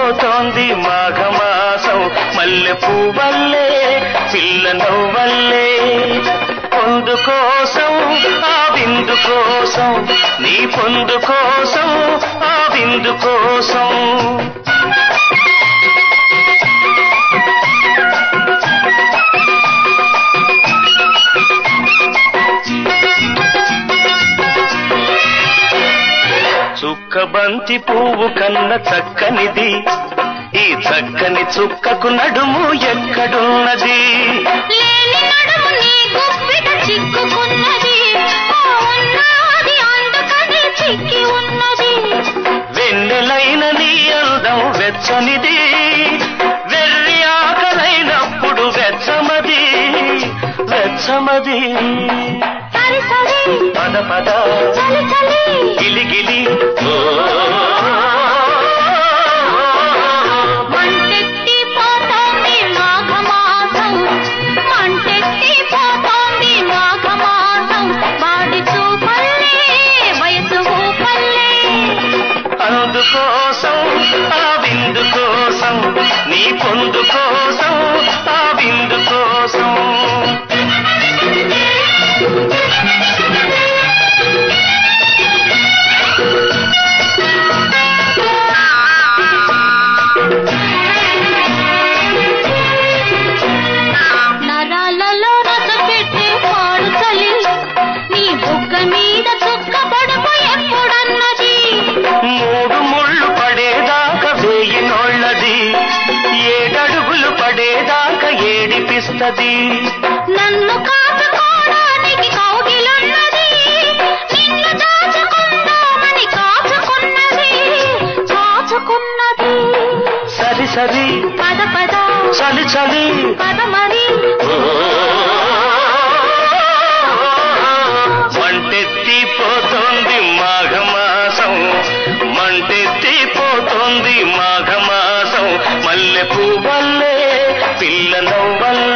పోతోంది మాఘమాసం మల్లె పువ్వల్లే పిల్ల నవ్వల్లే పొందు కోసం ఆ విందు కోసం నీ పొందు కోసం ఆ విందు కోసం చుక్క బంతి పువ్వు కన్న చక్కనిది ఈ చక్కని చుక్కకు నడుము ఎక్కడున్నది లేని నడుము నీ గుప్పిట చిక్కుకున్నది ఓ ఉన్నది అందుకని చిక్కి ఉన్నది వెన్నెలైన నీ అందం వెచ్చనిది వెర్రి ఆకలైనప్పుడు వెచ్చమది వెచ్చమది సరి సరి పద పద చలి చలి గిలిగిలి ఓ. మంటెత్తి పోతోంది మాఘమాసం మంటెత్తి పోతోంది మాఘమాసం వాడి చూపల్లే వయసు ఊపల్లే అందుకోసం ఆ విందు కోసం నీ పొందు కోసం ఆ విందు కోసం నరాలలో రస పెట్టే పాడు చలి నీ బుగ్గ మీద చుక్క పడుపు ఎప్పుడన్నది మూడు ముళ్ళు పడేదాకా వేయి నోళ్ళది ఏడడుగులు పడేదాకా ఏడిపిస్తది నన్ను కాచుకోవడానికి కౌగిలున్నది నిన్ను దాచుకుందామని కాచుకున్నది కాచుకున్నది సరి సరి పద పద చలి చలి పద మరి మంటెత్తి పోతోంది మాఘమాసం మంటెత్తి పోతోంది మాఘమాసం మల్లె పువ్వల్లే పిల్ల నవ్వల్లే